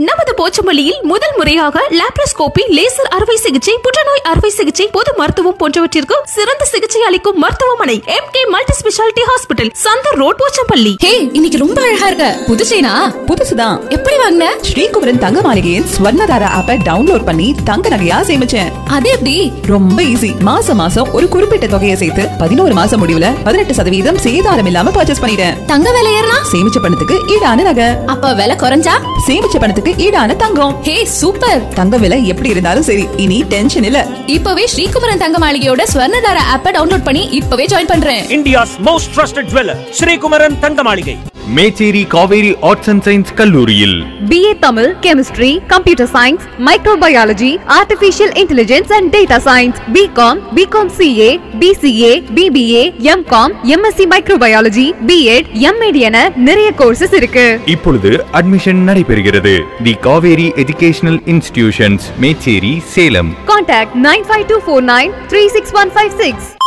நமது போச்சமல்லியில் முதல் முறையாக லாப்ரோஸ்கோபி லேசர் அறுவை சிகிச்சை புற்றுநோய் அறுவை சிகிச்சை பொது மருத்துவம் போன்றவற்றிற்கு சிறந்த சிகிச்சை அளிக்கும் மருத்துவமனை M K multi speciality hospital Chandar road Pochampalli hey இன்னைக்கு ரொம்ப அழகா இருக்க புது செயினா புதுசுதான் எப்படி வாங்கின ஸ்ரீகுமரன் தங்க மாளிகையின் ஸ்வர்ணதாரா ஆப்பை டவுன்லோட் பண்ணி தங்க நகையா சேமிச்சேன் அது எப்படி ரொம்ப ஈஸி மாசம் மாசம் ஒரு குறிப்பிட்ட தொகையை சேர்த்து பதினோரு மாசம் முடிவுல பதினெட்டு சதவீதம் சேதாரம் இல்லாம பர்ச்சேஸ் பண்ணிட்டேன் தங்க விலை ஏறினா சேமிச்ச பணத்துக்கு ஈடான நகை அப்ப விலை குறைஞ்சா சேமிச்ச பணத்துக்கு ஈடான தங்கம் ஹே சூப்பர் தங்க விலை எப்படி இருந்தாலும் சரி இனி டென்ஷன் இல்ல இப்பவே ஸ்ரீகுமரன் தங்க மாளிகையோட ஸ்வர்ணதார ஆப்ப டவுன்லோட் பண்ணி இப்பவே ஜாயின் பண்றேன் India's most trusted jeweler, Sri Kumaran Thangamaligai. Mecheri Kaveri arts and science கல்லூரியில் BA Tamil, Chemistry, Computer Science, Microbiology, Artificial Intelligence and Data Science, BCom, BCom CA, BCA, BBA, MCom, MSc Microbiology, B.Ed, M.Ed என நிறைய courses இருக்கு இப்பொழுது admission நடைபெறுகிறது the Kaveri educational institutions Mecheri Salem contact nine five two four nine three six one five six